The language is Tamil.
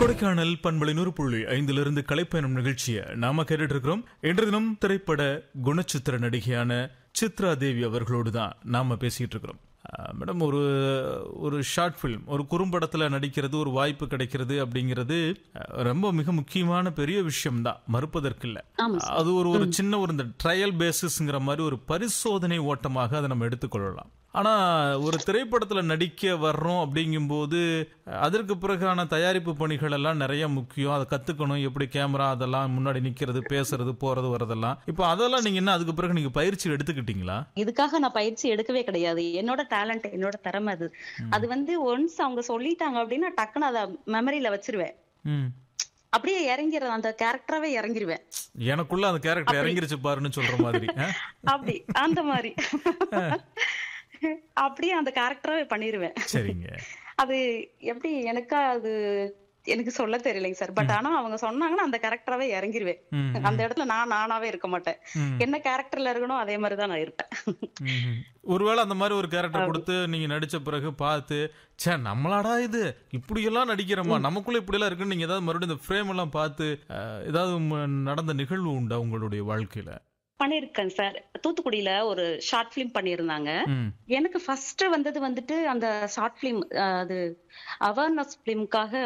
கொடைக்கானல் பண்பலை நூறு புள்ளி ஐந்திலிருந்து கலைப்பயணம் நிகழ்ச்சியை நாம கேட்டுட்டு இருக்கிறோம் இன்று தினம் திரைப்பட குணச்சித்திர நடிகையான சித்ரா தேவி அவர்களோடு தான் நாம பேசிட்டு இருக்கிறோம் அஹ், மேடம் ஒரு ஒரு ஷார்ட் ஃபிலிம் ஒரு குறும்படத்துல நடிக்கிறது ஒரு வாய்ப்பு கிடைக்கிறது அப்படிங்கிறது அஹ், ரொம்ப மிக முக்கியமான பெரிய விஷயம் தான் மறுப்பதற்கில்லை ஆமா அது ஒரு ஒரு சின்ன ஒரு இந்த ட்ரையல் பேசிஸ்ங்கிற மாதிரி ஒரு பரிசோதனை ஓட்டமாக அதை நம்ம எடுத்துக்கொள்ளலாம் ஆனா ஒரு திரைப்படத்துல நடிக்க வர்றோம் அப்படிங்கும்போது அதற்கு பிறகான தயாரிப்பு பணிகள் எல்லாம் நிறைய முக்கியம் அதை கத்துக்கணும் எப்படி கேமரா அதெல்லாம் முன்னாடி நிக்கிறது பேசுறது போறது வரதெல்லாம் இப்போ அதெல்லாம் நீங்க என்ன அதுக்கு பிறகு நீங்க பயிற்சி எடுத்துக்கிட்டீங்களா இதுக்காக நான் பயிற்சி எடுக்கவே கிடையாது என்னோட டேலண்ட் என்னோட திறமை அது அது வந்து ஒன்ஸ் அவங்க சொல்லிட்டாங்க அப்படின்னா டக்குன்னு அதை மெமரியில வச்சிருவேன் ம். அப்படியே இறங்கிடுறது அந்த கேரக்டராவே இறங்கிருவேன் எனக்குள்ள அந்த கேரக்டர் இறங்கிருச்சு பாருன்னு சொல்ற மாதிரி ஆ? அப்படி அந்த மாதிரி அப்படியே அந்த கேரக்டராவே பண்ணிருவேன் சரிங்க அது எப்படி எனக்கா அது எனக்கு சொல்ல தெரியலைங்க சார் பட் ஆனா அவங்க சொன்னாங்கன்னா அந்த கேரக்டராவே இறங்கிருவேன் ம், அந்த இடத்துல நான் நானாவே இருக்க மாட்டேன் ம். என்ன கேரக்டர்ல இருக்கணும் அதே மாதிரி தான் நான் இருப்பேன் ம்ஹும். ஒருவேளை அந்த மாதிரி ஒரு கேரக்டர் கொடுத்து நீங்க நடிச்ச பிறகு பார்த்து ச்சே நம்மளாடா இது இப்படியெல்லாம் நடிக்கிறோமா நமக்குள்ள இப்படி எல்லாம் இருக்குன்னு நீங்க ஏதாவது மறுபடியும் இந்த ஃப்ரேம் எல்லாம் பார்த்து அஹ், ஏதாவது ம- நடந்த நிகழ்வு உண்டா உங்களுடைய வாழ்க்கையில பண்ணிருக்கேன் சார் தூத்துக்குடியில ஒரு ஷார்ட் பிலிம் பண்ணியிருந்தாங்க ம் எனக்கு ஃபர்ஸ்ட் வந்தது வந்துட்டு அந்த ஷார்ட் பிலிம் அது அவேர்னஸ் பிலிம்காக